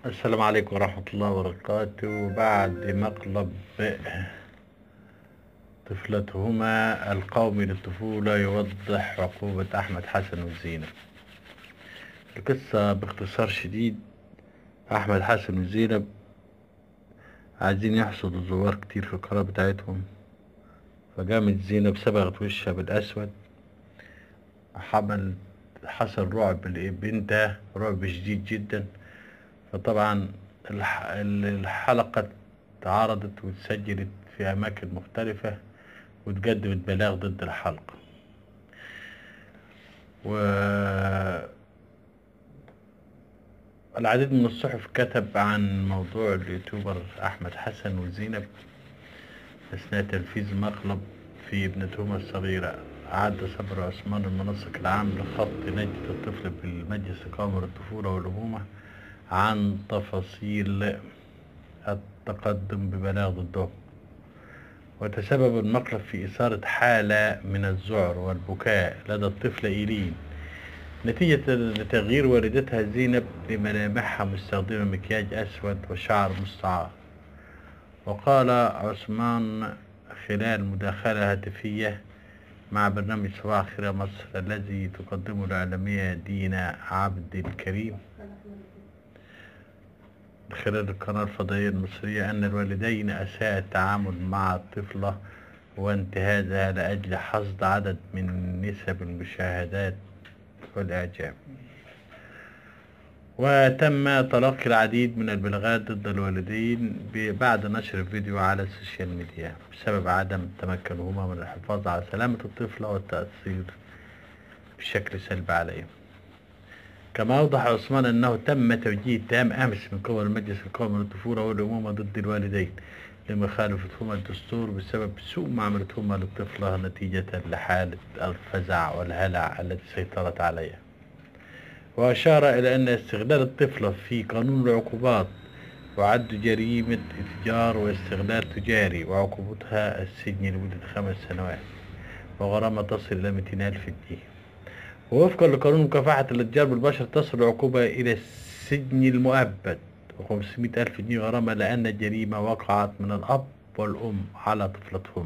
السلام عليكم ورحمة الله وبركاته بعد مقلب طفلتهما القومي للطفولة يوضح عقوبة أحمد حسن وزينب القصة باختصار شديد أحمد حسن وزينب عايزين يحصدوا زوار كتير في القناة بتاعتهم فقامت زينب صبغت وشها بالأسود حمل حصل رعب لبنتها رعب شديد جدا فطبعا الح- الحلقة اتعرضت واتسجلت في أماكن مختلفة وتقدمت بلاغ ضد الحلقة و العديد من الصحف كتب عن موضوع اليوتيوبر أحمد حسن وزينب أثناء تنفيذ مقلب في ابنتهما الصغيرة أعد صبر عثمان المنسق العام لخط نجدة الطفل بالمجلس القومي للطفولة والأمومة عن تفاصيل التقدم ببلاغ ضدهم وتسبب المقلب في إثارة حالة من الذعر والبكاء لدى الطفلة إيلين نتيجة لتغيير والدتها زينب لملامحها مستخدمة مكياج أسود وشعر مستعار وقال عثمان خلال مداخلة هاتفية مع برنامج صباح خير يا مصر الذي تقدمه الإعلامية دينا عبد الكريم خلال القناة الفضائية المصرية أن الوالدين أساء التعامل مع الطفلة وانتهازها لأجل حصد عدد من نسب المشاهدات والإعجاب وتم تلقي العديد من البلاغات ضد الوالدين ب- بعد نشر الفيديو على السوشيال ميديا بسبب عدم تمكنهما من الحفاظ على سلامة الطفلة والتأثير بشكل سلبي عليه كما أوضح عثمان أنه تم توجيه اتهام أمس من قبل المجلس القومي للطفولة والأمومة ضد الوالدين لمخالفتهما الدستور بسبب سوء معاملتهما للطفلة نتيجة لحالة الفزع والهلع التي سيطرت عليها وأشار إلى أن استغلال الطفلة في قانون العقوبات يعد جريمة إتجار واستغلال تجاري وعقوبتها السجن لمدة خمس سنوات وغرامة تصل إلى 200 ألف جنيه ووفقا لقانون مكافحة الاتجار بالبشر تصل العقوبة إلى السجن المؤبد و500 ألف جنيه غرامة لأن الجريمة وقعت من الأب والأم على طفلتهما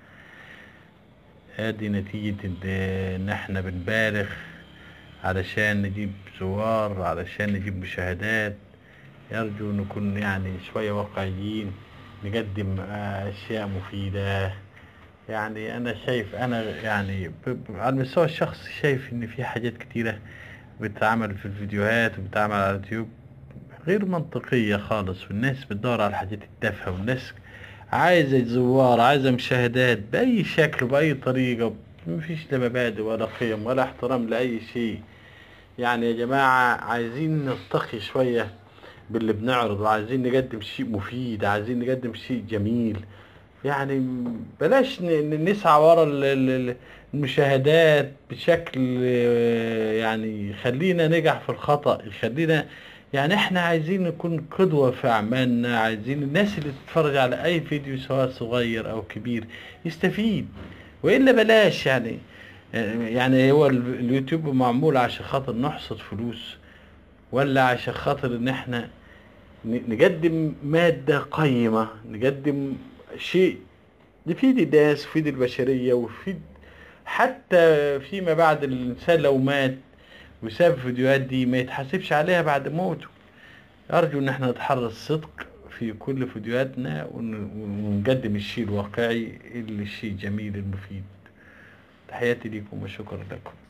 هذه نتيجة إن- إن إحنا بنبالغ علشان نجيب زوار علشان نجيب مشاهدات يرجو نكون يعني شوية واقعيين نقدم آه، أشياء مفيدة يعني أنا شايف أنا يعني ب- ب- على المستوى الشخصي شايف إن في حاجات كتيرة بتتعمل في الفيديوهات وبتتعمل على اليوتيوب غير منطقية خالص والناس بتدور على الحاجات التافهة والناس عايزة زوار عايزة مشاهدات بأي شكل بأي طريقة مفيش لا مبادئ ولا قيم ولا احترام لأي شيء يعني يا جماعة عايزين نرتقي شوية باللي بنعرضه عايزين نقدم شيء مفيد عايزين نقدم شيء جميل يعني بلاش ن- ن- نسعى ورا ال- ال- ال- المشاهدات بشكل آه، يعني يخلينا نجح في الخطأ يخلينا يعني احنا عايزين نكون قدوة في أعمالنا عايزين الناس اللي تتفرج على أي فيديو سواء صغير أو كبير يستفيد وإلا بلاش يعني يعني هو ال- اليوتيوب معمول عشان خاطر نحصد فلوس ولا عشان خاطر ان احنا ن- نقدم مادة قيمة نقدم شيء يفيد الناس ويفيد البشرية ويفيد حتى فيما بعد الإنسان لو مات وساب الفيديوهات دي ما يتحاسبش عليها بعد موته أرجو إن احنا نتحرى الصدق في كل فيديوهاتنا ون- ونقدم الشيء الواقعي الشيء الجميل المفيد تحياتي لكم وشكرا لكم